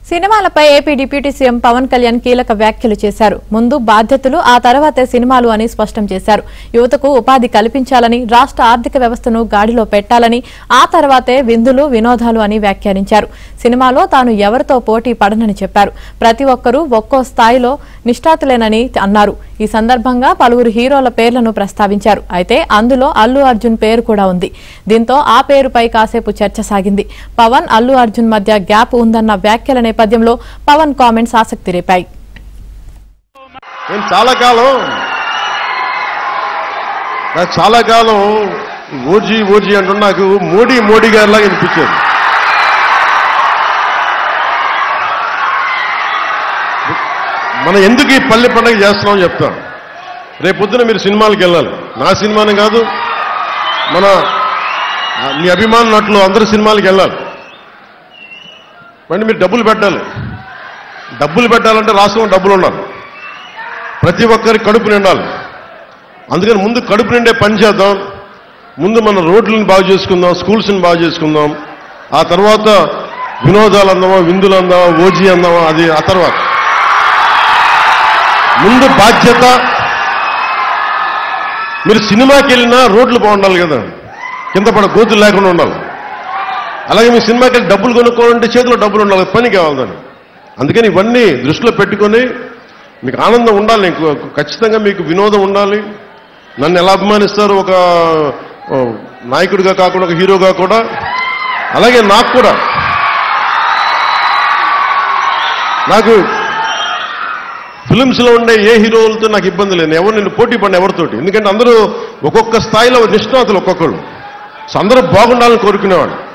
సినిమాలపై AP deputy CM Pawan Kalyan కీలక వ్యాఖ్యలు చేశారు ముందు బాధ్యతలు ఆ తర్వాతే సినిమాలు అని స్పష్టం చేశారు యువతకు ఉపాధి కల్పించాలని రాష్ట్ర ఆర్థిక వ్యవస్థను గాడిలో పెట్టాలని ఆ తర్వాతే విందులు వినోదాలు అని వ్యాఖ్యానించారు సినిమాలో తాను ఎవరితో పోటీ పడనని చెప్పారు ప్రతి ఒక్కరూ ఒక్కో స్థాయిలో నిష్ఠాతులేనని అన్నారు ఈ సందర్భంగా పలువురు హీరోల పేర్లను ప్రస్తావించారు అయితే అందులో అల్లు అర్జున్ పేరు కూడా ఉంది దీంతో ఆ పేరుపై కాసేపు చర్చ సాగింది పవన్ అల్లు అర్జున్ మధ్య గ్యాప్ ఉందన్న వ్యాఖ్యల నేపథ్యంలో పవన్ కామెంట్స్ ఆసక్తి రేపాయి నేను చాలా కాలం నాకు చాలా కాలం ఓజీ ఓజీ అంటూ నాకు మోడీ మోడీ గారిలాగా అనిపించేది మనం ఎందుకు ఈ పల్లె పండుగ చేస్తున్నామని చెప్తాను రేపు పొద్దున మీరు సినిమాలకు వెళ్ళాలి నా సినిమానే కాదు మన ఆ, మీ అభిమాన నటులు అందరు సినిమాలకు వెళ్ళాలి మరి మీరు డబ్బులు పెట్టాలి డబ్బులు పెట్టాలంటే రాష్ట్రంలో డబ్బులు ఉండాలి ప్రతి ఒక్కరి కడుపు నిండాలి అందుకని ముందు కడుపు నిండే పని చేద్దాం ముందు మన రోడ్లను బాగు చేసుకుందాం స్కూల్స్ని బాగు చేసుకుందాం ఆ తర్వాత వినోదాలు అందామా విందులు అందామా ఓజీ అందామా అది ఆ తర్వాత ముందు బాధ్యత మీరు సినిమాకి వెళ్ళినా రోడ్లు బాగుండాలి కదా కింద పడ గోతులు లేకుండా ఉండాలి అలాగే మీ సినిమాకి వెళ్ళి డబ్బులు కొనుక్కోవాలంటే చేతిలో డబ్బులు ఉండాలి పని కావాలి దాన్ని అందుకని ఇవన్నీ దృష్టిలో పెట్టుకొని మీకు ఆనందం ఉండాలి నీకు ఖచ్చితంగా మీకు వినోదం ఉండాలి నన్ను ఎలా అభిమానిస్తారు ఒక ఓ, నాయకుడిగా కాకుండా ఒక హీరోగా కూడా అలాగే నాకు కూడా నాకు ఫిలిమ్స్లో ఉండే ఏ హీరోలతో నాకు ఇబ్బంది లేదు ఎవరు నేను పోటీ పడిన ఎవరితోటి ఎందుకంటే అందరూ ఒక్కొక్క స్థాయిలో నిష్ణాతులు ఒక్కొక్కళ్ళు సో అందరూ బాగుండాలని కోరుకునేవాడు